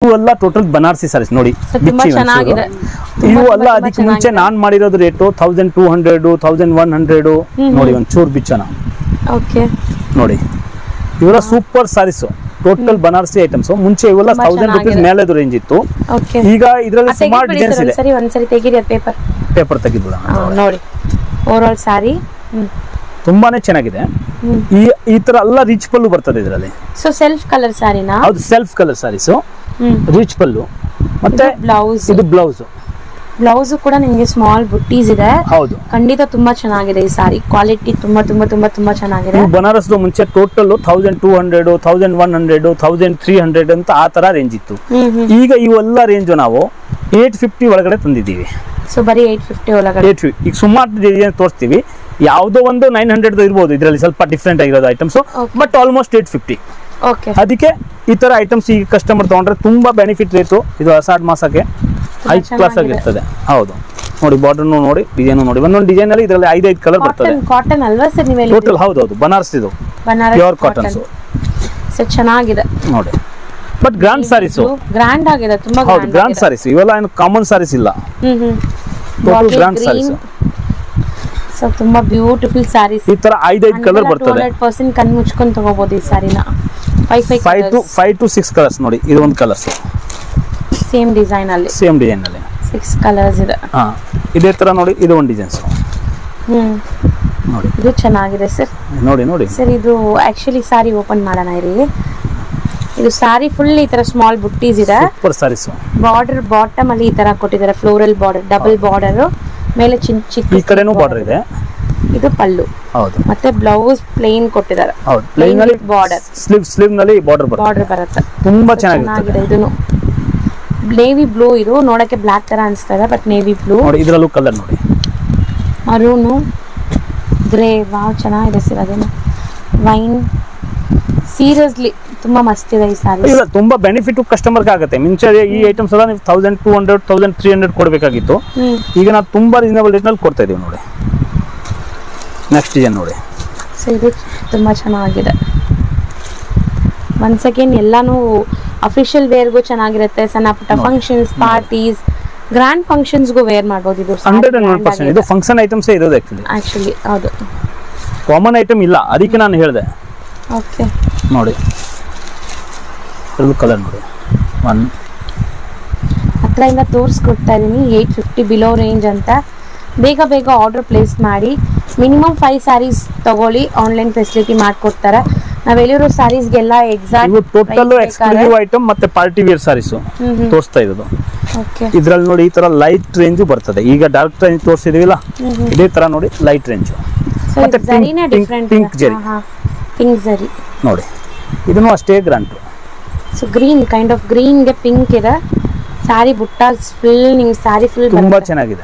ಇವೆಲ್ಲ ಟೋಟಲ್ ಬನಾರಸಿ ಸಾರೀಸ್ ನೋಡಿ So, ತುಂಬಾ ಬಿಚ್ಚಿ ಚೆನ್ನಾಗಿದೆ. ಒಂಚೂರು. ತುಂಬಾ, ಇವು ತುಂಬಾ, ಅಲ್ಲ ತುಂಬಾ ಅದಕ್ಕೆ ಮುಂಚೆ ಚೆನ್ನಾಗಿದೆ. ನಾನ್ ಮಾಡಿರೋದು rate thousand two hundred thousand one hundred ನೋಡಿ ಒಂಚೂರು ಬಿಚ್ಚನ ಓಕೆ ನೋಡಿ ಇವೆಲ್ಲ super sarees total Banarasi items ಮುಂಚೆ ಇವೆಲ್ಲ ತುಂಬಾ ತೌಸಂಡ್ ರುಪೀಸ್ ಚೆನ್ನಾಗಿದೆ. ಮೇಲೆದು ರೇಂಜ್ ಇತ್ತು ಓಕೆ ಈಗ ಇದರಲ್ಲಿ ಸುಮಾರು ಡಿಸೈನ್ಸ್ ಇದೆ ಒಂದ್ಸರಿ ಒಂದ್ಸರಿ ತೆಗೀರಿ ಅದು ಪೇಪರ್ ಪೇಪರ್ ತೆಗಿದ್ಬಿಡೋಣ ನೋಡಿ ಓವರ್ ಆಲ್ ಸ್ಯಾರಿ ತುಂಬಾನೇ ಚೆನ್ನಾಗಿದೆ ಹ್ಮ್. ಈ ಈ ತರ ಎಲ್ಲ ರಿಚ್ ಪಲ್ಲು ಬರ್ತದೆ ಇದರಲ್ಲಿ ಸೊ ಸೆಲ್ಫ್ ಕಲರ್ ಸ್ಯಾರಿನಾ ಹೌದು ಸೆಲ್ಫ್ ಕಲರ್ ಸಾರೀಸ್ ಹ್ಮ್ ರಿಚ್ ಪಲ್ಲು ಮತ್ತೆ ಬ್ಲೌಸ್ ಇದು ಬ್ಲೌಸ್ ಬ್ಲೌಸ್ ಕೂಡ ನಿಮ್ಗೆ ಸ್ಮಾಲ್ ಬುಟ್ಟೀಸ್ ಇದೆ ಹೌದು ಖಂಡಿತ ತುಂಬಾ ಚೆನ್ನಾಗಿದೆ ಈ ಸಾರಿ ಕ್ವಾಲಿಟಿ ತುಂಬಾ ತುಂಬಾ ತುಂಬಾ ತುಂಬಾ ಚೆನ್ನಾಗಿದೆ ಇವು ಬನಾರಸ್ ಮುಂಚೆ total thousand two hundred thousand one hundred thousand three hundred ಅಂತ ಆ ತರ ರೇಂಜ್ ಇತ್ತು ಹ್ಮ್ ಹ್ಮ್ ಈಗ ಇವೆಲ್ಲ ರೇಂಜ್ ನಾವು ಏಟ್ ಫಿಫ್ಟಿ ಒಳಗಡೆ ತಂದಿದ್ದೀವಿ ಸೊ ಬರೀ ಏಟ್ ಫಿಫ್ಟಿ ಒಳಗಡೆ ಏಟ್ ಫಿಫ್ಟಿ ಈಗ ಸುಮಾರು ಡಿಸೈನ್ ತೋರಿಸ್ತೀವಿ ಯಾವುದೋ ಒಂದು ನೈನ್ ಹಂಡ್ರೆಡ್ ಇರ್ಬೋದು ಇದರಲ್ಲಿ ಸ್ವಲ್ಪ ಡಿಫ್ರೆಂಟ್ ಆಗಿರೋದು items Okay. But almost eight fifty okay ಅದಕ್ಕೆ ಈ ತರ ಐಟಮ್ಸ್ ಈಗ ಕಸ್ಟಮರ್ ತಗೊಂಡ್ರೆ ತುಂಬಾ ಬೆನಿಫಿಟ್ ರೇಟು ಇದು ಅಸಾಡ್ ಮಾಸಕ್ಕೆ ಹೈ ಕ್ಲಾಸ್ ಆಗಿರ್ತದೆ ಹೌದು ನೋಡಿ ಬಾರ್ಡರ್ ನೋಡಿ ಡಿಸೈನ್ ನೋಡಿ ಒಂದೊಂದು ಡಿಸೈನ್ ಅಲ್ಲಿ ಇದರಲ್ಲಿ ಐದೈದು ಕಲರ್ ಬರ್ತದೆ ಕಾಟನ್ ಕಾಟನ್ ಅಲ್ವಾ ಸರ್ ನೀವು ಟೋಟಲ್ ಹೌದು ಹೌದು ಬನಾರಸ್ ಇದು ಬನಾರಸ್ ಪ್ಯೂರ್ ಕಾಟನ್ಸ್ ಸೊ ಚೆನ್ನಾಗಿದೆ ನೋಡಿ ಬಟ್ ಗ್ರ್ಯಾಂಡ್ ಸಾರೀಸು ಗ್ರ್ಯಾಂಡ್ ಆಗಿದೆ ತುಂಬಾ ಹೌದು ಗ್ರ್ಯಾಂಡ್ ಸಾರೀಸ್ ಇವೆಲ್ಲ ಏನು ಕಾಮನ್ ಸಾರೀಸ್ ಇಲ್ಲ ಹ್ಮ್ ಹ್ಮ್ ಟೋಟಲ್ ಗ್ರ್ಯಾಂಡ್ ಸಾರೀಸ್ ಸೊ ತುಂಬಾ ಬ್ಯೂಟಿಫುಲ್ ಸ್ಯಾರೀಸ್ ಈ ತರ ಐದೈದು ಕಲರ್ ಬರ್ತದೆ ಹಂಡ್ರೆಡ್ ಪರ್ಸೆಂಟ್ ಕಣ್ ಮುಚ್ಕೊಂಡು ತಗೋಬಹುದು ಈ ಸ್ಯಾರಿನ five five five to five to six colours ನೋಡಿ ಇದು ಒಂದು ಕಲರ್ಸ್ ಸೇಮ್ ಡಿಸೈನ್ ಅಲ್ಲಿ ಸೇಮ್ ಡಿಸೈನ್ ಅಲ್ಲಿ ಸಿಕ್ಸ್ ಕಲರ್ಸ್ ಇದೆ ಹಾ ಇದೇ ತರ ನೋಡಿ ಇದು ಒಂದು ಡಿಸೈನ್ಸ್ ಹ್ಮ್ ನೋಡಿ ಇದು ಚೆನ್ನಾಗಿದೆ ಸರ್ ನೋಡಿ ನೋಡಿ ಸರ್ ಇದು ಆಕ್ಚುಲಿ ಸಾರಿ ಓಪನ್ ಮಾಡೋಣ ಇರಿ ಇದು ಸಾರಿ ಫುಲ್ ಈ ತರ ಸ್ಮಾಲ್ ಬುಟ್ಟೀಸ್ ಇದೆ ಸೂಪರ್ ಸಾರೀಸ್ ಬಾರ್ಡರ್ ಬಾಟಮ್ ಅಲ್ಲಿ ಈ ತರ ಕೊಟ್ಟಿದ್ದಾರೆ ಫ್ಲೋರಲ್ ಬಾರ್ಡರ್ ಡಬಲ್ ಬಾರ್ಡರ್ ಮೇಲೆ ಚಿನ್ ಈ ಚಿಕ್ಕ ಕಡೆನೂ ಬಾರ್ಡರ್ ಇದೆ ಇದು ಪಲ್ಲು ಹೌದು ಮತ್ತೆ ಬ್ಲೌಸ್ ಪ್ಲೇನ್ ಕೊಟ್ಟಿದ್ದಾರೆ ಹೌದು ಪ್ಲೈನ್ ಅಲ್ಲಿ ಬಾರ್ಡರ್ ಸ್ಲಿವ್ ಸ್ಲಿವ್ ನಲ್ಲಿ ಬಾರ್ಡರ್ ಬರ್ತದೆ ಬಾರ್ಡರ್ ಬರುತ್ತೆ ತುಂಬಾ ಚೆನ್ನಾಗಿದೆ ಚೆನ್ನಾಗಿರ್ತದೆ ಇದನ್ನು ನೇವಿ ಬ್ಲೂ ಇದು ನೋಡಕ್ಕೆ ಬ್ಲಾಕ್ ತರ ಅನಿಸ್ತಾ ಇದೆ ಬಟ್ ನೇವಿ ಬ್ಲೂ ನೋಡಿ ಇದರಲ್ಲೂ ಕಲರ್ ನೋಡಿ ಮರೂನು ಗ್ರೇ ವಾವ್ ಚೆನ್ನಾಗಿದೆ ಸರ್ ಅದೇನು ವೈನ್ ಸೀರಿಯಸ್ಲಿ ತುಂಬಾ ಮಸ್ತ್ ಇದೆ ಈ ಸಾರಿ ಇಲ್ಲ ತುಂಬಾ ಬೆನಿಫಿಟ್ ಕಸ್ಟಮರ್ಗೆ ಆಗುತ್ತೆ ಮುಂಚೆ ಈ ಐಟಮ್ಸ್ ಎಲ್ಲ ನೀವು thousand two hundred thousand three hundred ಕೊಡಬೇಕಾಗಿತ್ತು ಹ್ಮ್ ಈಗ ನಾವು ತುಂಬಾ ರೀಸನಬಲ್ ರೇಟ್ನಲ್ಲಿ ಕೊಡ್ತಾ ಇದೀವಿ ನೋಡಿ ನೆಕ್ಸ್ಟ್ ಡಿಸೈನ್ ನೋಡಿ ಸೊ ಇದು ತುಂಬಾ ಚೆನ್ನಾಗಿದೆ ಒನ್ಸ್ ಅಗೇನ್ ಎಲ್ಲಾನು ಅಫಿಷಿಯಲ್ ವೇರ್ಗೂ ಚೆನ್ನಾಗಿರುತ್ತೆ ಸಣ್ಣ ಪುಟ್ಟ ನೋಡಿ. ಫಂಕ್ಷನ್ಸ್ ಪಾರ್ಟೀಸ್ ಗ್ರ್ಯಾಂಡ್ ಫಂಕ್ಷನ್ಸ್ಗೂ ವೇರ್ ಮಾಡ್ಬೋದು ಇದು ಹಂಡ್ರೆಡ್ ಅಂಡ್ ಒನ್ ಪರ್ಸೆಂಟ್ ಇದು ಫಂಕ್ಷನ್ ಐಟಮ್ಸೇ ಇರೋದು ಆ್ಯಕ್ಚುಲಿ ಆಕ್ಚುಲಿ ಹೌದು ಕಾಮನ್ ಐಟಮ್ ಇಲ್ಲ ಅದಕ್ಕೆ ನಾನು ಹೇಳಿದೆ ಓಕೆ ನೋಡಿ ಕಲರ್ ನೋಡಿ ಒನ್ ಹತ್ರದಿಂದ ತೋರಿಸ್ಕೊಡ್ತಾ ಇದ್ದೀನಿ ಏಯ್ಟ್ ಫಿಫ್ಟಿ ಬಿಲೋ ರೇಂಜ್ ಅಂತ ಬೇಗ ಬೇಗ ಆರ್ಡರ್ ಪ್ಲೇಸ್ ಮಾಡಿ ಮಿನಿಮಮ್ ಫೈವ್ ಸ್ಯಾರೀಸ್ ತಗೊಳ್ಳಿ ಆನ್ಲೈನ್ ಫೆಸಿಲಿಟಿ ಮಾಡಿಕೊಡ್ತಾರೆ ನಾವು ಹೇಳಿರೋ ಸ್ಯಾರೀಸ್ಗೆಲ್ಲ ಇವು ಎಕ್ಸಾಕ್ಟ್ ಟೋಟಲ್ ಎಕ್ಸ್ಕ್ಲೂಸಿವ್ ಐಟಮ್ ಮತ್ತೆ ಪಾರ್ಟಿ ವೇರ್ ಸಾರೀಸು ತೋರಿಸ್ತಾ ಇರೋದು ಓಕೆ ಇದ್ರಲ್ಲಿ ನೋಡಿ ಈ ತರ ಲೈಟ್ ರೇಂಜು ಬರ್ತದೆ ಈಗ ಡಾರ್ಕ್ ರೇಂಜ್ ತೋರಿಸಿದೀವಿಲ್ಲ ಇದೇ ತರ ನೋಡಿ ಲೈಟ್ ರೇಂಜ್ ಸೊ ಮತ್ತೆ ಜರಿನೇ pink- different pink zari. Pink zari ನೋಡಿ ಇದನ್ನು ಅಷ್ಟೇ grand so green kind of ಗ್ರೀನ್ಗೆ ಪಿಂಕ್ ಇದೆ ಸ್ಯಾರಿ ಬುಟ್ಟ ಫುಲ್ ನಿಮ್ಗೆ ಸ್ಯಾರಿ ಫುಲ್ ತುಂಬಾ ಚೆನ್ನಾಗಿದೆ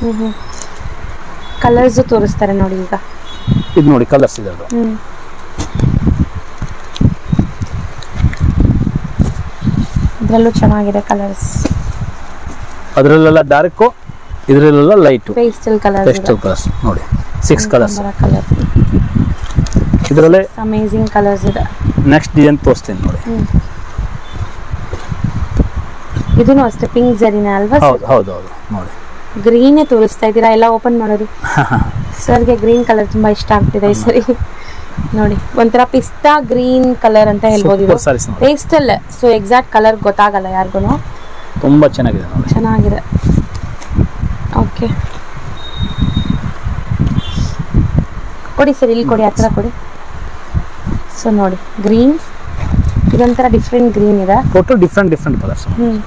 ಕಲರ್ಸ್ ತೋರಿಸ್ತಾರೆ ನೋಡಿ ಈಗ ಇದು ನೋಡಿ ಕಲರ್ಸ್ ಇದೆ ಅದು ಹ್ಮ್ ಇದ್ರಲ್ಲೂ ಚೆನ್ನಾಗಿದೆ ಕಲರ್ಸ್ ಅದರಲ್ಲೆಲ್ಲ ಡಾರ್ಕು ಇದರಲ್ಲೆಲ್ಲ light pastel colours pastel colours ನೋಡಿ ಸಿಕ್ಸ್ ಕಲರ್ಸ್ ಕಲರ್ ಇದರಲ್ಲೇ ಅಮೇಸಿಂಗ್ ಕಲರ್ಸ್ ಇದೆ ನೆಕ್ಸ್ಟ್ ಡಿಸೈನ್ ತೋರಿಸ್ತೀನಿ ನೋಡಿ ಇದನ್ನು ಅಷ್ಟೇ ಪಿಂಕ್ ಜರಿನ ಅಲ್ವಾ ಹೌದು ಹೌದು ಹೌದು ನೋಡಿ ಗ್ರೀನೇ ತೋರಿಸ್ತಾ ಇದ್ದೀರಾ ಎಲ್ಲ ಓಪನ್ ಮಾಡೋದು ಸರ್ಗೆ ಗ್ರೀನ್ ಕಲರ್ ತುಂಬಾ ಇಷ್ಟ ಆಗ್ತಿದೆ ಈ ಸರಿ ನೋಡಿ ಒಂಥರ ಪಿಸ್ತಾ ಗ್ರೀನ್ ಕಲರ್ ಅಂತ ಹೇಳ್ಬೋದು ಇದು ಸೂಪರ್ ಸಾರೀಸ್ ನೋಡಿ ಪೇಸ್ಟಲ್ ಸೊ ಎಕ್ಸಾಕ್ಟ್ ಕಲರ್ ಗೊತ್ತಾಗಲ್ಲ ಯಾರಿಗೂ ತುಂಬಾ ಚೆನ್ನಾಗಿದೆ ನೋಡಿ ಚೆನ್ನಾಗಿದೆ ಓಕೆ ಕೊಡಿ ಸರ್ ಇಲ್ಲಿ ಕೊಡಿ ಹತ್ರ ಕೊಡಿ ಸೊ ನೋಡಿ ಗ್ರೀನ್ ಇದೊಂಥರ ಡಿಫ್ರೆಂಟ್ ಗ್ರೀನ್ ಇದೆ ಟೋಟಲ್ ಡಿಫ್ರೆಂಟ್ ಡಿಫ್ರೆಂಟ್ ಕಲರ್ಸ್ ಹ್ಮ್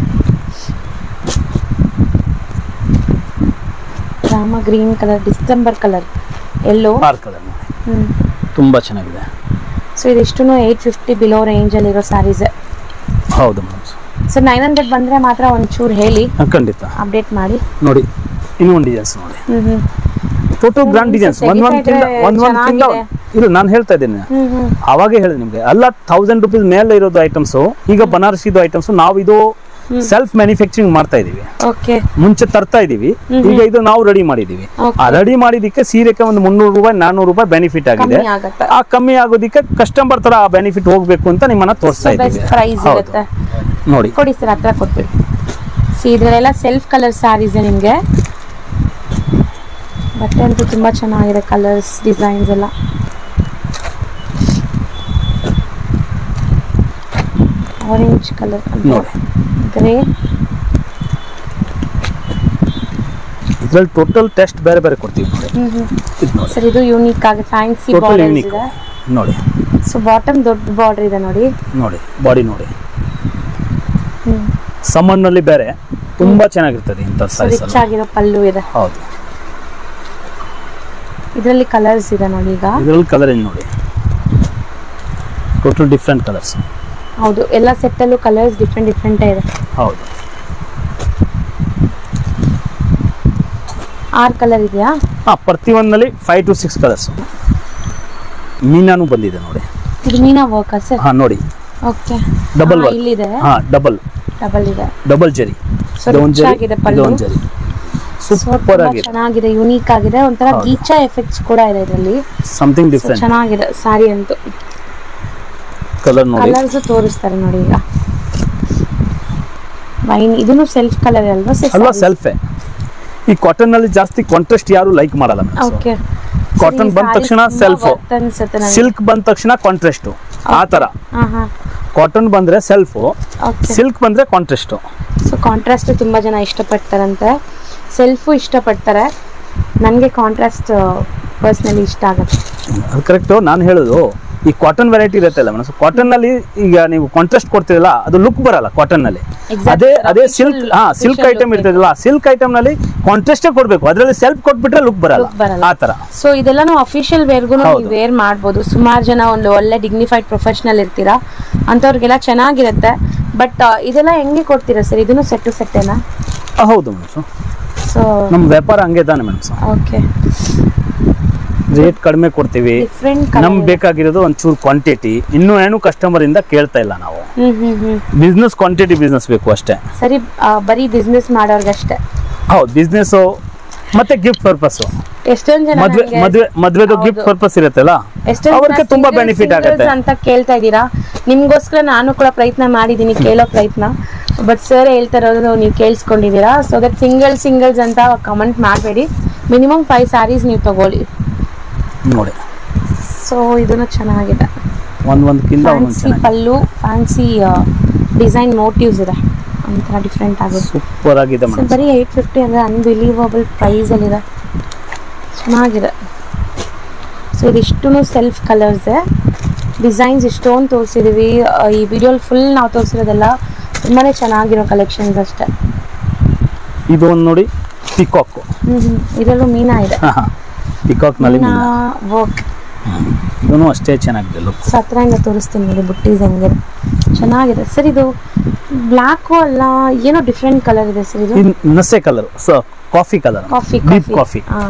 Rama green colour December colour yellow dark colour ನೋಡಿ ಹ್ಮ್ ತುಂಬಾ ಚೆನ್ನಾಗಿದೆ ಸೊ ಇದಿಷ್ಟು ಏಯ್ಟ್ ಫಿಫ್ಟಿ ಬಿಲೋ ರೇಂಜಲ್ಲಿ ಇರೋ ಸ್ಯಾರೀಸ್ ಹೌದು ಮೇಡಮ್ ಸೊ ನೈನ್ ಹಂಡ್ರೆಡ್ ಬಂದರೆ ಮಾತ್ರ ಒಂಚೂರು ಹೇಳಿ ಖಂಡಿತ ಅಪ್ಡೇಟ್ ಮಾಡಿ ನೋಡಿ ಇನ್ನೂ ಒಂದು ಡಿಸೈನ್ಸ್ ನೋಡಿ ಹ್ಮ್ ಹ್ಮ್ ಟೋಟಲ್ ಗ್ರಾಂಡ್ ಡಿಸೈನ್ಸ್ ಒಂದ್ ಒಂದ್ ತೆಗಿತಾ ತಿಂಗಳ ಇದ್ರೆ ಒಂದ್ ಒಂದ್ ತಿಂಗಳ ಚೆನ್ನಾಗಿದೆ. ಇಲ್ಲ ನಾನು ಹೇಳ್ತಾ ಇದ್ದೀನಿ ಹ್ಮ್ ಹ್ಮ್ ಅವಾಗೇ ಹೇಳಿದೆ ನಿಮಗೆ ಎಲ್ಲ ತೌಸಂಡ್ ರುಪೀಸ್ ಮೇಲೆ ಇರೋದು ಐಟಮ್ಸ್ ಈಗ ಬನಾರಸಿದು ಐಟಮ್ಸ್ ನಾವು ಇದು ಸೆಲ್ಫ್ ಮ್ಯಾನುಫ್ಯಾಕ್ಚರಿಂಗ್ ಮಾಡ್ತಾ ಇದೀವಿ ಓಕೆ ಮುಂಚೆ ತರ್ತಾ ಇದೀವಿ ಈಗ ಇದು ನಾವು ರೆಡಿ ಮಾಡಿದೀವಿ Okay. ಆ ರೆಡಿ ಮಾಡಿದಕ್ಕೆ ಸೀರೆಗೆ ಒಂದು ಮುನ್ನೂರು ರೂಪಾಯಿ ನಾನ್ನೂರು ರೂಪಾಯಿ ಬೆನಿಫಿಟ್ ಆಗಿದೆ ಕಮ್ಮಿ ಆಗತ್ತೆ ಆ ಕಮ್ಮಿ ಆಗೋದಕ್ಕೆ ಕಸ್ಟಮರ್ ತರ ಆ ಬೆನಿಫಿಟ್ ಹೋಗ್ಬೇಕು ಅಂತ ನಿಮ್ಮನ್ನ ತೋರಿಸ್ತಾ ಬೆಸ್ಟ್ ಇದ್ದೀವಿ ಪ್ರೈಸ್ ಹೌದು ಇರುತ್ತೆ ನೋಡಿ ಕೊಡಿ ಸರ್ ಹತ್ರ ಕೊಟ್ಬಿಡಿ ಸಿ ಇದರಲ್ಲೆಲ್ಲ ಸೆಲ್ಫ್ ಕಲರ್ ಸ್ಯಾರೀಸ್ ನಿಮಗೆ ಬಟ್ಟೆ ಅಂತೂ ತುಂಬ ಚೆನ್ನಾಗಿದೆ ಕಲರ್ಸ್ ಡಿಸೈನ್ಸ್ ಎಲ್ಲ ಆರೆಂಜ್ ಕಲರ್ ನೋಡಿ ಗ್ರೇ ಇದ್ರಲ್ಲಿ ಟೋಟಲ್ ಟೆಸ್ಟ್ ಬೇರೆ ಬೇರೆ ಕೊಡ್ತೀವಿ ನೋಡಿ ಹ್ಮ್ ಹ್ಮ್ ಇದು ನೋಡಿ ಸರ್ ಇದು ಯೂನಿಕ್ ಆಗಿ ಫ್ಯಾನ್ಸಿ ಟೋಟಲ್ ಬಾರ್ಡರ್ ಯೂನಿಕ್ ಇದೆ ನೋಡಿ ಸೊ ಬಾಟಮ್ ದೊಡ್ಡ ಬಾರ್ಡರ್ ಇದೆ ನೋಡಿ ನೋಡಿ ಬಾಡಿ ನೋಡಿ ಹ್ಮ್ ಸಮ್ಮರ್ನಲ್ಲಿ ಬೇರೆ ತುಂಬಾ ಚೆನ್ನಾಗಿರ್ತದೆ ಇಂಥ ಸೈಜ್ ರಿಚ್ ಆಗಿರೋ ಪಲ್ಲು ಇದೆ ಹೌದು ಇದರಲ್ಲಿ ಕಲರ್ಸ್ ಇದೆ ನೋಡಿ ಈಗ ಇದರಲ್ಲಿ ಕಲರ್ ಏನು ನೋಡಿ ಟೋಟಲ್ ಡಿಫ್ರೆಂಟ್ ಕಲರ್ಸ್ ಹೌದು ಎಲ್ಲ ಸೆಟ್ಟಲ್ಲೂ ಕಲರ್ಸ್ ಡಿಫ್ರೆಂಟ್ ಡಿಫ್ರೆಂಟ್ ಇದೆ ಹೌದು ಆರ್ ಕಲರ್ ಇದೆಯಾ ಹಾಂ ಪ್ರತಿಯೊಂದಲ್ಲಿ ಫೈವ್ ಟು ಸಿಕ್ಸ್ ಕಲರ್ಸ್ ಮೀನಾನು ಬಂದಿದೆ ನೋಡಿ ಇದು ಮೀನಾ ವರ್ಕಾ ಸರ್ ಹಾಂ ನೋಡಿ ಓಕೆ ಡಬಲ್ ವರ್ಕ್ ಇಲ್ಲಿದೆ ಹಾಂ ಡಬಲ್ ಡಬಲ್ ಇದೆ ಡಬಲ್ ಜರಿ So ಇದು ಒಂದು rich ಜರಿ ಆಗಿದೆ ಇದು ಪಲ್ಲು. ಒಂದು ಜರಿ So, ಸೂಪರ್ ತುಂಬಾ ಆಗಿದೆ ಚೆನ್ನಾಗಿದೆ ಯುನೀಕ್ ಆಗಿದೆ ಒಂಥರ ಹೌದು. ಗೀಚಾ ಎಫೆಕ್ಟ್ಸ್ ಕೂಡ ಇದೆ ಇದರಲ್ಲಿ ಸಮಥಿಂಗ್ So, ಡಿಫ್ರೆಂಟ್ ಚೆನ್ನಾಗಿದೆ ಸ್ಯಾರಿ ಅಂತೂ ಕಲರ್ ನೋಡಿ ಕಲರ್ಸ್ ತೋರಿಸ್ತಾರೆ ನೋಡಿ ಈಗ ವೈನ್ ಇದನ್ನು ಸೆಲ್ಫ್ ಕಲರ್ ಅಲ್ವಾ ಅಲ್ವಾ ಸೆಲ್ಫೇ ಈ ಕಾಟನ್ ನಲ್ಲಿ ಜಾಸ್ತಿ ಕಾಂಟ್ರಾಸ್ಟ್ ಯಾರು ಲೈಕ್ ಮಾಡಲ್ಲ ಓಕೆ Cotton ಬಂದ ತಕ್ಷಣ self. ಅನ್ಸುತ್ತೆ ನನಗೆ ಸಿಲ್ಕ್ ಬಂದ ತಕ್ಷಣ ಕಾಂಟ್ರಾಸ್ಟ್ ಆ ತರ ಹಾ ಹಾ ಕಾಟನ್ ಬಂದ್ರೆ ಸೆಲ್ಫ್ ಓಕೆ ಸಿಲ್ಕ್ ಬಂದ್ರೆ ಕಾಂಟ್ರಾಸ್ಟ್ ಸೊ ಕಾಂಟ್ರಾಸ್ಟ್ ತುಂಬಾ ಜನ ಇಷ್ಟಪಡ್ತಾರಂತೆ ಸೆಲ್ಫು ಇಷ್ಟಪಡ್ತಾರೆ ನನಗೆ ಕಾಂಟ್ರಾಸ್ಟ್ ಪರ್ಸ್ನಲಿ ಇಷ್ಟ ಆಗುತ್ತೆ ಅದು ಕರೆಕ್ಟ್ ನಾನು ಹೇಳೋದು ಈ ಕಾಟನ್ ವೆರೈಟಿ ಇರುತ್ತಲ್ಲ ಮೇಡಮ್ ಕಾಟನ್ ನಲ್ಲಿ ಈಗ ನೀವು ಕಾಂಟ್ರಾಸ್ಟ್ ಕೊಡ್ತೀರಲ್ಲ ಅದು ಲುಕ್ ಬರಲ್ಲ ಕಾಟನ್ ನಲ್ಲಿ Exactly. ಅದೇ ಅದೇ ಸಿಲ್ಕ್ Official- ಹಾ ಸಿಲ್ಕ್ official ಐಟಮ್ look ಇರ್ತದಲ್ಲ ಸಿಲ್ಕ್ ಐಟಮ್ ನಲ್ಲಿ ಕಾಂಟ್ರಾಸ್ಟೇ ಕೊಡ್ಬೇಕು ಅದರಲ್ಲಿ ಸೆಲ್ಫ್ ಕೊಟ್ಬಿಟ್ರೆ ಲುಕ್ ಬರಲ್ಲ Look ಬರಲ್ಲ. ಆ ತರ ಸೊ ಇದೆಲ್ಲ ನಾವು ಅಫಿಷಿಯಲ್ ವೇರ್ಗೂ ಹೌದು. ನೀವು ವೇರ್ ಮಾಡ್ಬೋದು ಸುಮಾರು ಜನ ಒಂದು ಒಳ್ಳೆ ಡಿಗ್ನಿಫೈಡ್ ಪ್ರೊಫೆಷನಲ್ ಇರ್ತೀರಾ ಅಂಥವ್ರಿಗೆಲ್ಲ ಚೆನ್ನಾಗಿರುತ್ತೆ ಬಟ್ ಇದೆಲ್ಲ ಹೆಂಗೆ ಕೊಡ್ತೀರಾ ಸರ್ ಇದನ್ನು ಸೆಟ್ಟು ಸೆಟ್ಟೇನಾ ಆ, ಹೌದು ಮೇಡಮ್ ಸೊ ನಮ್ಮ ವ್ಯಾಪಾರ ಹಂಗೆ ತಾನೆ ಮೇಡಮ್ ಓಕೆ ರೇಟ್ ಕಡಿಮೆ ಕೊಡ್ತೀವಿ ಡಿಫ್ರೆಂಟ್ ನಮ್ಗೆ ಬೇಕಾಗಿರೋದು ಒಂಚೂರು ಕ್ವಾಂಟಿಟಿ ಇನ್ನೂ ಏನು ಕಸ್ಟಮರ್ ಇಂದ ಕೇಳ್ತಾ ಇಲ್ಲ ನಾವು ಹ್ಮ್ ಹ್ಮ್ ಹ್ಮ್ ಬಿಸ್ನೆಸ್ ಕ್ವಾಂಟಿಟಿ ಬಿಸ್ನೆಸ್ ಬೇಕು ಅಷ್ಟೇ ಸರಿ ಆ, ಬರೀ ಬಿಸ್ನೆಸ್ ಮಾಡೋರ್ಗಷ್ಟೇ ಹೌದು ಬಿಸ್ನೆಸ್ ಮತ್ತೆ ಗಿಫ್ಟ್ ಪರ್ಪಸ್ ಎಷ್ಟೊಂದ್ ಜನ ಮದ್ವೆ ನಂಗೆ- ಮದ್ವೆ ಮದ್ವೆದು ಗಿಫ್ಟ್ ಹೌದು. ಪರ್ಪಸ್ ಇರುತ್ತಲ್ಲ ಎಷ್ಟೊಂದ್ ಅವ್ರಿಗೆ ಜನ ತುಂಬಾ singles- ಬೆನಿಫಿಟ್ singles ಆಗುತ್ತೆ ಅಂತ ಕೇಳ್ತಾ ಇದ್ದೀರಾ ನಿಮ್ಗೋಸ್ಕರ ನಾನು ಕೂಡ ಪ್ರಯತ್ನ ಮಾಡಿದ್ದೀನಿ ಕೇಳೋ ಪ್ರಯತ್ನ ಬಟ್ ಸರ್ ಹೇಳ್ತಾ ಇರೋದು ನೀವು ಕೇಳಿಸ್ಕೊಂಡಿದ್ದೀರಾ ಸೊ ದಟ್ ಸಿಂಗಲ್ ಸಿಂಗಲ್ಸ್ ಅಂತ ಕಮೆಂಟ್ ಮಾಡಬೇಡಿ ಮಿನಿಮಮ್ ಫೈವ್ ಸ್ಯಾರೀಸ್ ನೀವು ತಗೊಳ್ಳಿ ನೋಡಿ ಸೊ ಇದನ್ನು ಚೆನ್ನಾಗಿದೆ ಒಂದ್ ಒಂದ್ಕಿಂತ ಒಂದೊಂದು ಫ್ಯಾನ್ಸಿ ಚೆನ್ನಾಗಿ ಪಲ್ಲು ಫ್ಯಾನ್ಸಿ ಡಿಸೈನ್ ಮೋಟಿವ್ಸ್ ಇದೆ ಒಂಥರ ಡಿಫ್ರೆಂಟ್ ಆಗಿದೆ ಸೂಪರ್ ಆಗಿದೆ ಸೊ ಮೇಡಮ್ ಬರೀ ಏಯ್ಟ್ ಫಿಫ್ಟಿ ಅಂದರೆ ಅನ್ಬಿಲೀವಬಲ್ ಪ್ರೈಸಲ್ಲಿದೆ ಚೆನ್ನಾಗಿದೆ ಸೊ ಇದಿಷ್ಟು ಸೆಲ್ಫ್ ಕಲರ್ಸೇ ಡಿಸೈನ್ಸ್ ಇಷ್ಟೊಂದು ತೋರಿಸಿದ್ದೀವಿ ಈ ವಿಡಿಯೋಲಿ ಫುಲ್ ನಾವು ತೋರಿಸಿರೋದೆಲ್ಲ ತುಂಬಾ ಚೆನ್ನಾಗಿರೋ ಕಲೆಕ್ಷನ್ಸ್ ಅಷ್ಟೇ ಇದು ಒಂದು ನೋಡಿ ಪಿಕಾಕ್ ಹ್ಞೂ ಹ್ಞೂ ಇದರಲ್ಲೂ ಮೀನಾ ಇದೆ ಪಿಕಾಕ್ ನಲ್ಲಿ ಮೀನಾ ಮೀನಾ. ವರ್ಕ್ ಇದೂ ಅಷ್ಟೇ ಚೆನ್ನಾಗಿದೆ ಲುಕ್ ಸೊ ಹತ್ರದಿಂದ ತೋರಿಸ್ತೀನಿ ನೋಡಿ ಬುಟ್ಟೀಸ್ ಹೆಂಗಿದೆ ಚೆನ್ನಾಗಿದೆ ಸರ್ ಇದು ಬ್ಲ್ಯಾಕು ಅಲ್ಲ ಏನೋ ಡಿಫ್ರೆಂಟ್ ಕಲರ್ ಇದೆ ಸರ್ ಇದು ಇದು ನಸೆ colour so coffee colour coffee deep coffee ಹಾಂ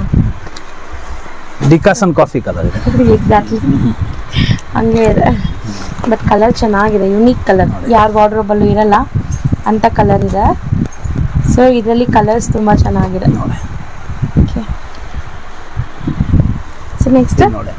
ಡಿಕಾಸನ್ ಕಾಫಿ ಕಲರ್ ಇದೆ ಎಕ್ಸಾಕ್ಟ್ಲಿ ಹಂಗೆ ಇದೆ ಬಟ್ ಕಲರ್ ಚೆನ್ನಾಗಿದೆ ಯುನೀಕ್ ಕಲರ್ ಯಾರ ವಾರ್ಡ್ರೋಬಲ್ಲೂ ಇರಲ್ಲ ಅಂತ ಕಲರ್ ಇದೆ ಸೊ ಇದರಲ್ಲಿ ಕಲರ್ಸ್ ತುಂಬ ಚೆನ್ನಾಗಿದೆ ನೋಡಿ ಓಕೆ ಸೊ ನೆಕ್ಸ್ಟ್ ಇದು ನೋಡಿ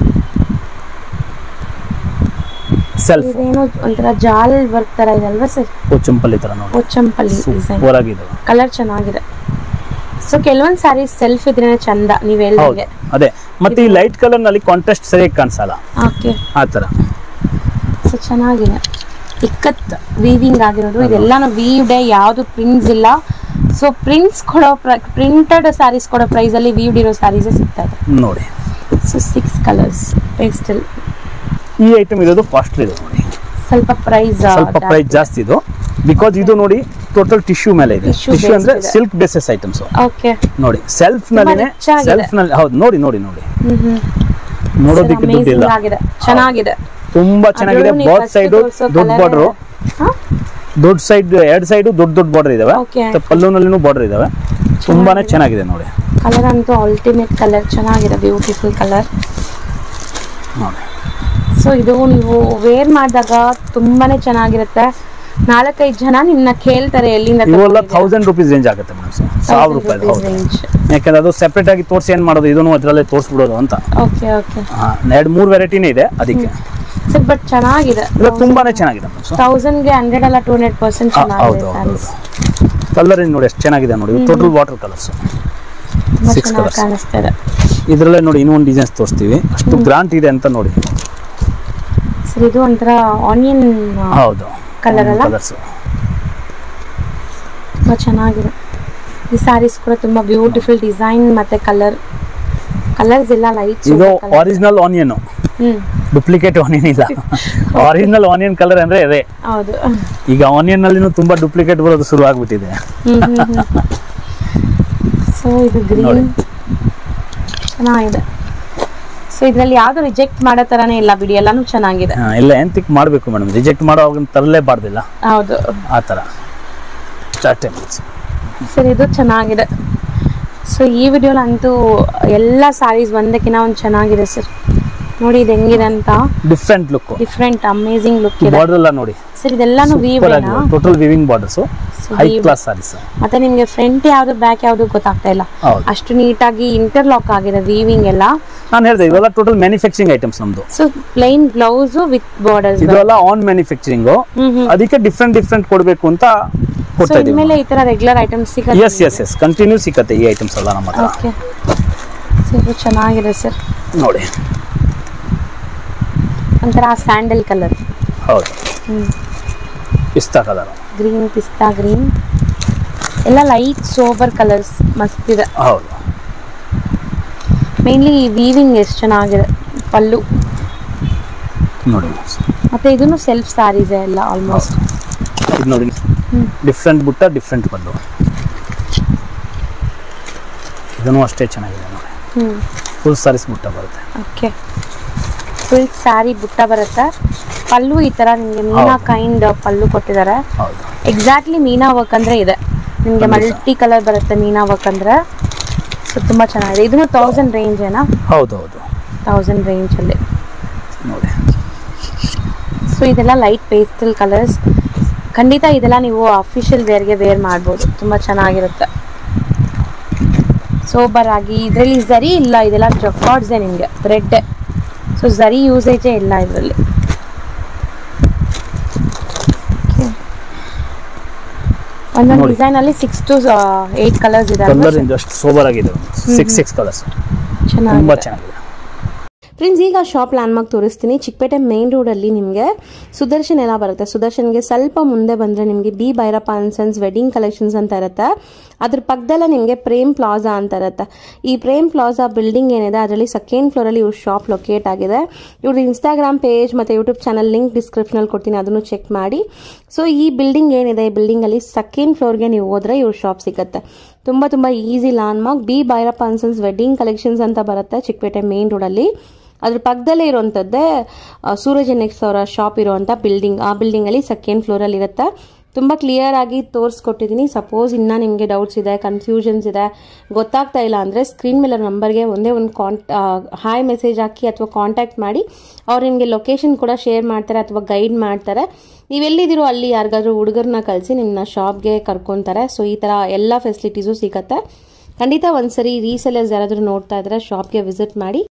ಸೆಲ್ಫ್ ಇದೇನೋ ಒಂಥರ ಜಾಲ್ ವರ್ಕ್ ಥರ ಇದೆ ಅಲ್ವಾ ಸರ್ ಚಂಪಲ್ಲಿ ತರ ನೋಡಿ ಪೋಚಂಪಲ್ಲಿ ಡಿಸೈನ್ ಸೂಪರ್ ಆಗಿದೆ ಕಲರ್ ಚೆನ್ನಾಗಿದೆ ಸೊ ಕೆಲವೊಂದು ಸ್ಯಾರೀಸ್ ಸೆಲ್ಫ್ ಇದ್ರೇನೆ ಚಂದ ನೀವು ಹೌದು ಹೇಳ್ದಂಗೆ ಅದೇ ಮತ್ತೆ ಈ ಲೈಟ್ ಕಲರ್ ನಲ್ಲಿ ಕಾಂಟ್ರಾಸ್ಟ್ ಸರಿಯಾಗಿ ಕಾಣಿಸಲ್ಲ ಓಕೆ ಆ ತರ ಸೊ ಚೆನ್ನಾಗಿದೆ ಇಕ್ಕತ್ ವೀವಿಂಗ್ ಆಗಿರೋದು ಇದೆಲ್ಲಾನು ವೀವ್ಡೆ ಯಾವುದು ಪ್ರಿಂಟ್ಸ್ ಇಲ್ಲ ಸೊ ಪ್ರಿಂಟ್ಸ್ ಕೊಡೋ ಪ್ರಿಂಟೆಡ್ ಸ್ಯಾರೀಸ್ ಕೊಡೋ ಪ್ರೈಸಲ್ಲಿ ವೀವ್ಡ್ ಇರೋ ಸ್ಯಾರೀಸೇ ಸಿಗ್ತಾ ಇದೆ ನೋಡಿ ಸೊ ಸಿಕ್ಸ್ ಕಲರ್ಸ್ ಪೇಸ್ಟಲ್ ಈ ಐಟಮ್ ಇರೋದು ಕಾಸ್ಟ್ಲಿ ಇದೆ ನೋಡಿ ಸ್ವಲ್ಪ ಪ್ರೈಸ್ ಸ್ವಲ್ಪ ಪ್ರೈಸ್ ಜಾಸ್ತಿ ಇದು ಬಿಕಾಸ್ ಇದು ನೋಡಿ ಟೋಟಲ್ ಟಿಶ್ಯೂ ಮೇಲೆ ಇದೆ Tissue ಟಿಶ್ಯೂ ಅಂದ್ರೆ based ಇದೆ. ಸಿಲ್ಕ್ ಬೇಸಸ್ ಐಟಮ್ಸ್ ಓಕೆ ನೋಡಿ ಸೆಲ್ಫ್ ನಲ್ಲಿನೇ rich ಆಗಿದೆ. ಸೆಲ್ಫ್ ನಲ್ಲಿ ಹೌದು ನೋಡಿ ನೋಡಿ ನೋಡಿ ಹ್ಮ್ ಹ್ಮ್ ನೋಡೋದಿಕ್ಕೆ ದುಡ್ಡಿಲ್ಲ ಅಮೇಸಿಂಗ್ ಆಗಿದೆ ಚೆನ್ನಾಗಿದೆ ತುಂಬಾ ಚೆನ್ನಾಗಿದೆ ಅದ್ರಲ್ಲೂ ನೀವು ಬೋತ್ first ಸೈಡ್ ತೋರ್ಸೋ ದೊಡ್ಡ colour- ಬಾರ್ಡರ್ ಹಾ? ದೊಡ್ಡ ಸೈಡ್ ಎರಡ್ ಸೈಡ್ ದೊಡ್ಡ ದೊಡ್ಡ ಬಾರ್ಡರ್ ಇದಾವೆ Okay. ಮತ್ತೆ ಪಲ್ಲುನಲ್ಲಿನೂ ಬಾರ್ಡರ್ ಇದಾವೆ ತುಂಬಾನೇ ಚೆನ್ನಾಗಿದೆ ನೋಡಿ ಕಲರ್ ಅಂತೂ ಅಲ್ಟಿಮೇಟ್ ಕಲರ್ ಚೆನ್ನಾಗಿದೆ ಬ್ಯೂಟಿಫುಲ್ ಕಲರ್ ನೋಡಿ ಸೊ ಇದು ನೀವು ವೇರ್ ಮಾಡಿದಾಗ ತುಂಬಾನೇ ಚೆನ್ನಾಗಿರುತ್ತೆ ನಾಲ್ಕೈದು ಜನ ನಿನ್ನ ಕೇಳ್ತಾರೆ ಎಲ್ಲಿಂದ ಇವೆಲ್ಲ ಥೌಸಂಡ್ ರುಪೀಸ್ ರೇಂಜ್ ಆಗುತ್ತೆ ಮೇಡಮ್ ಸಾವಿರ ರೂಪಾಯಿ ಹೌದು ರೇಂಜ್ ಯಾಕಂದ್ರೆ ಅದು ಸೆಪರೇಟ್ ಆಗಿ ತೋರಿಸಿ ಏನ್ ಮಾಡೋದು ಇದನ್ನು ಅದರಲ್ಲೇ ತೋರಿಸ್ಬಿಡೋದು ಅಂತ ಓಕೆ ಓಕೆ ಎರಡು ಮೂರು ವೆರೈಟಿನೇ ಇದೆ ಅದಕ್ಕೆ ಸರ್ ಬಟ್ ಚೆನ್ನಾಗಿದೆ ಇದು ತುಂಬಾನೇ ಚೆನ್ನಾಗಿದೆ ಮ್ಯಾಮ್ ತೌಸಂಡ್ಗೆ ಹಂಡ್ರೆಡ್ ಅಲ್ಲ ಟೂ ಹಂಡ್ರೆಡ್ ಪರ್ಸೆಂಟ್ ಹೌದು ಚೆನ್ನಾಗಿದೆ ಹೌದು ಸ್ಯಾರೀಸ್ ಕಲರ್ ನೋಡಿ ಎಷ್ಟು ಚೆನ್ನಾಗಿದೆ ನೋಡಿ ಟೋಟಲ್ ವಾಟರ್ ಕಲರ್ಸ್ ತುಂಬಾ Six ಚೆನ್ನಾಗಿ colours. ಕಾಣಿಸ್ತಾ ಇದೆ ಇದರಲ್ಲೇ ನೋಡಿ ಇನ್ನೊಂದು ಡಿಸೈನ್ಸ್ ತೋರಿಸ್ತೀವಿ ಅಷ್ಟು ಗ್ರಾಂಟ್ ಇದೆ ಅಂತ ನೋಡಿ ಸರ್ ಇದು ಒಂಥರ ಆನಿಯನ್ ಹೌದು Colour ಅಲ್ಲ? ಕಲರ್ಸ್ ತುಂಬಾ ಚೆನ್ನಾಗಿದೆ ಈ ಸ್ಯಾರೀಸ್ ಕೂಡ ತುಂಬಾ ಬ್ಯೂಟಿಫುಲ್ ಡಿಸೈನ್ ಮತ್ತೆ ಕಲರ್ ಕಲರ್ಸ್ ಎಲ್ಲ ಲೈಟ್ ಇದು original onion hmm duplicate onion ಇಲ್ಲ ಒರಿಜಿನಲ್ ಆನಿಯನ್ ಕಲರ್ ಅಂದ್ರೆ ಅದೇ ಹೌದು ಈಗ ಆನಿಯನ್ ನಲ್ಲಿನೂ ತುಂಬಾ ಡುಪ್ಲಿಕೇಟ್ ಬರೋದು ಶುರು ಆಗ್ಬಿಟ್ಟಿದೆ ಸೊ ಇದು ಗ್ರೀನ್ ನೋಡಿ. ಚೆನ್ನಾಗಿದೆ ಸೊ ಇದ್ರಲ್ಲಿ ಯಾವ್ದು ರಿಜೆಕ್ಟ್ ಮಾಡೋ ತರಾನೇ ಇಲ್ಲ ಬಿಡಿ ಎಲ್ಲಾನು ಚೆನ್ನಾಗಿದೆ ಹಾ, ಎಲ್ಲ ಎಂತಿಕ್ ಮಾಡಬೇಕು ಮೇಡಮ್ ರಿಜೆಕ್ಟ್ ಮಾಡೋವಾಗ ತರಲೇಬಾರ್ದಿಲ್ಲ ಹೌದು ಆ ಥರ ಸ್ಟಾರ್ಟ್ ಸರ್ ಇದು ಚೆನ್ನಾಗಿದೆ ಸೊ ಈ ವಿಡಿಯೋಲಂತೂ ಎಲ್ಲ ಸ್ಯಾರೀಸ್ ಒಂದಕ್ಕಿಂತ ಒಂದು ಚೆನ್ನಾಗಿದೆ ಸರ್ ನೋಡಿ ಇದು ಹೆಂಗಿದೆ ಅಂತ different look different amazing look ಇದೆ ಬಾರ್ಡರ್ ಎಲ್ಲ ನೋಡಿ ಸರ್ ಇದೆಲ್ಲಾನು ವೀವೇನಾ total weaving borders So, high weave. Class saris ಮತ್ತೆ ನಿಮ್ಗೆ ಫ್ರಂಟ್ ಯಾವ್ದು ಬ್ಯಾಕ್ ಯಾವ್ದು ಗೊತ್ತಾಗ್ತಾ ಇಲ್ಲ ಹೌದು ಅಷ್ಟು ನೀಟಾಗಿ ಇಂಟರ್ಲಾಕ್ ಆಗಿದೆ ವೀವಿಂಗ್ ಎಲ್ಲ ನಾನು ಹೇಳಿದೆ ಇವೆಲ್ಲ ಟೋಟಲ್ ಮ್ಯಾನುಫ್ಯಾಕ್ಚರಿಂಗ್ ಐಟಮ್ಸ್ ನಮ್ದು so plain blouse with borders ಇದೆಲ್ಲ ಆನ್ ಮ್ಯಾನುಫ್ಯಾಕ್ಚರಿಂಗ್ ಹ್ಮ್ ಹ್ಮ್ ಅದಕ್ಕೆ ಡಿಫ್ರೆಂಟ್ ಡಿಫ್ರೆಂಟ್ ಕೊಡಬೇಕು ಅಂತ ಸೊ ಕೊಡ್ತಾ ಇದೀವಿ ಇನ್ಮೇಲೆ ಈ ತರ ರೆಗ್ಯುಲರ್ ಐಟಮ್ಸ್ ಸಿಗುತ್ತೆ ಎಸ್ ಎಸ್ ಎಸ್ ಕಂಟಿನ್ಯೂ ಸಿಕ್ಕತ್ತೆ ಈ ಐಟಮ್ಸ್ ಎಲ್ಲ ನಮ್ಮ ಹತ್ರ ಓಕೆ ಸೊ ಇದು ಚೆನ್ನಾಗಿದೆ ಸರ್ ನೋಡಿ ಒಂಥರ ಸ್ಯಾಂಡಲ್ ಕಲರ್ ಹೌದು hmm pista colour green pista green ಎಲ್ಲ ಲೈಟ್ ಸೋಬರ್ ಕಲರ್ಸ್ ಮಸ್ತ್ ಇದೆ ಹೌದು ಮೇನ್ಲಿ ವೀವಿಂಗ್ ಎಷ್ಟು ಚೆನ್ನಾಗಿದೆ ಪಲ್ಲು ನೋಡಿ ಮತ್ತೆ ಇದನ್ನು ಸೆಲ್ಫ್ ಸ್ಯಾರೀಸ್ ಎಲ್ಲ ಆಲ್ಮೋಸ್ಟ್ ಇದು ನೋಡಿ ಹ್ಮ್. ಡಿಫ್ರೆಂಟ್ ಬುಟ್ಟ ಡಿಫ್ರೆಂಟ್ ಬಂದು ಇದನ್ನು ಅಷ್ಟೇ ಚೆನ್ನಾಗಿದೆ ನೋಡಿ ಹ್ಮ್ ಫುಲ್ ಸಾರೀಸ್ ಬುಟ್ಟ ಬರುತ್ತೆ ಓಕೆ ಫುಲ್ ಸ್ಯಾರಿ ಬುಟ್ಟ ಬರುತ್ತೆ ಪಲ್ಲು ಈ ತರ ನಿಮ್ಗೆ ಮೀನಾ ಹೌದು. ಕೈಂಡ್ ಪಲ್ಲು ಕೊಟ್ಟಿದ್ದಾರೆ ಹೌದು ಎಕ್ಸಾಕ್ಟ್ಲಿ ಮೀನಾ ವರ್ಕ್ ಅಂದ್ರೆ ಇದೆ ನಿಮ್ಗೆ ಖಂಡಿತ. ಮಲ್ಟಿ ಕಲರ್ ಬರುತ್ತೆ ಮೀನಾ ವರ್ಕ್ ಅಂದ್ರೆ ಸೊ ತುಂಬಾ ಚೆನ್ನಾಗಿದೆ ಇದನ್ನು ತೌಸಂಡ್ ರೇಂಜ್ ಏನಾ ಹೌದು ಹೌದು ತೌಸಂಡ್ ರೇಂಜ್ ಅಲ್ಲಿ ನೋಡಿ ಸೊ ಇದೆಲ್ಲ ಲೈಟ್ ಪೇಸ್ಟಲ್ ಕಲರ್ಸ್ ಖಂಡಿತ ಇದೆಲ್ಲ ನೀವು ಅಫಿಷಿಯಲ್ ವೇರ್ಗೆ ವೇರ್ ಮಾಡ್ಬೋದು ತುಂಬ ಚೆನ್ನಾಗಿರುತ್ತೆ ಸೋಬರ್ ಆಗಿ ಇದರಲ್ಲಿ ಝರಿ ಇಲ್ಲ ಇದೆಲ್ಲ ಜಕಾರ್ಡ್ಸೇ ನಿಮಗೆ ಥ್ರೆಡ್ ಸೊ ಝರಿ ಯೂಸೇಜೇ ಇಲ್ಲ ಇದರಲ್ಲಿ ಒಂದೊಂದು ನೋಡಿ. ಡಿಸೈನ್ ಅಲ್ಲಿ ಸಿಕ್ಸ್ ಟು ಏಟ್ ಕಲರ್ಸ್ ಇದೆ ಕಲರ್ ಇಂದ ಅಷ್ಟು ಸೋಬರ್ ಆಗಿದೆ ಸಿಕ್ಸ್ ಸಿಕ್ಸ್ ಕಲರ್ಸ್ ತುಂಬಾ ಚೆನ್ನಾಗಿದೆ ಚೆನ್ನಾಗಿದೆ ಫ್ರೆಂಡ್ಸ್ ಈಗ ಶಾಪ್ ಲ್ಯಾಂಡ್ಮಾರ್ಕ್ ತೋರಿಸ್ತೀನಿ ಚಿಕ್ಕಪೇಟೆ ಮೇನ್ ರೋಡಲ್ಲಿ ನಿಮಗೆ ಸುದರ್ಶನ್ ಎಲ್ಲ ಬರುತ್ತೆ ಸುದರ್ಶನ್ಗೆ ಸ್ವಲ್ಪ ಮುಂದೆ ಬಂದರೆ ನಿಮಗೆ B Bhairappa and sons wedding collections ಅಂತ ಇರುತ್ತೆ ಅದ್ರ ಪಕ್ಕದಲ್ಲೇ ನಿಮಗೆ ಪ್ರೇಮ್ ಪ್ಲಾಜಾ ಅಂತ ಇರುತ್ತೆ ಈ ಪ್ರೇಮ್ ಪ್ಲಾಜಾ ಬಿಲ್ಡಿಂಗ್ ಏನಿದೆ ಅದರಲ್ಲಿ ಸೆಕೆಂಡ್ ಫ್ಲೋರಲ್ಲಿ ಇವ್ರ ಶಾಪ್ ಲೊಕೇಟ್ ಆಗಿದೆ ಇವ್ರದ್ದು ಇನ್ಸ್ಟಾಗ್ರಾಮ್ ಪೇಜ್ ಮತ್ತು ಯೂಟ್ಯೂಬ್ ಚಾನಲ್ ಲಿಂಕ್ ಡಿಸ್ಕ್ರಿಪ್ಷನಲ್ಲಿ ಕೊಡ್ತೀನಿ ಅದನ್ನು ಚೆಕ್ ಮಾಡಿ ಸೊ ಈ ಬಿಲ್ಡಿಂಗ್ ಏನಿದೆ ಈ ಬಿಲ್ಡಿಂಗಲ್ಲಿ ಸೆಕೆಂಡ್ ಫ್ಲೋರ್ಗೆ ನೀವು ಹೋದ್ರೆ ಇವ್ರ ಶಾಪ್ ಸಿಗುತ್ತೆ ತುಂಬ ತುಂಬ easy landmark B Bhairappa and sons wedding collections ಅಂತ ಬರುತ್ತೆ ಚಿಕ್ಕಪೇಟೆ ಮೇನ್ ರೋಡಲ್ಲಿ ಅದ್ರ ಪಕ್ಕದಲ್ಲೇ ಇರುವಂಥದ್ದೇ ಆ, ಸೂರಜ್ ಎನೆಕ್ಸ್ ಅವರ ಶಾಪ್ ಇರುವಂಥ ಬಿಲ್ಡಿಂಗ್ ಆ ಬಿಲ್ಡಿಂಗಲ್ಲಿ ಸೆಕೆಂಡ್ ಫ್ಲೋರಲ್ಲಿ ಇರುತ್ತೆ ತುಂಬ ಕ್ಲಿಯರ್ ಆಗಿ ತೋರಿಸ್ಕೊಟ್ಟಿದ್ದೀನಿ ಸಪೋಸ್ ಇನ್ನೂ ನಿಮಗೆ ಡೌಟ್ಸ್ ಇದೆ ಕನ್ಫ್ಯೂಷನ್ಸ್ ಇದೆ ಗೊತ್ತಾಗ್ತಾ ಇಲ್ಲ ಅಂದರೆ ಸ್ಕ್ರೀನ್ ಮೇಲೆ ನಂಬರ್ಗೆ ಒಂದೇ ಒಂದು ಕಾಂಟ್ ಹಾಯ್ ಮೆಸೇಜ್ ಹಾಕಿ ಅಥವಾ ಕಾಂಟ್ಯಾಕ್ಟ್ ಮಾಡಿ ಅವ್ರು ನಿಮಗೆ ಲೊಕೇಶನ್ ಕೂಡ ಶೇರ್ ಮಾಡ್ತಾರೆ ಅಥವಾ ಗೈಡ್ ಮಾಡ್ತಾರೆ ನೀವೆಲ್ಲಿದ್ದೀರೋ ಅಲ್ಲಿ ಯಾರಿಗಾದ್ರೂ ಹುಡುಗರನ್ನ ಕಳಿಸಿ ನಿಮ್ಮನ್ನ ಶಾಪ್ಗೆ ಕರ್ಕೊತಾರೆ ಸೊ ಈ ಥರ ಎಲ್ಲ ಫೆಸಿಲಿಟೀಸು ಸಿಗತ್ತೆ ಖಂಡಿತ ಒಂದ್ಸರಿ ರೀಸೆಲರ್ಸ್ ಯಾರಾದರೂ ನೋಡ್ತಾ ಇದ್ರೆ ಶಾಪ್ಗೆ ವಿಸಿಟ್ ಮಾಡಿ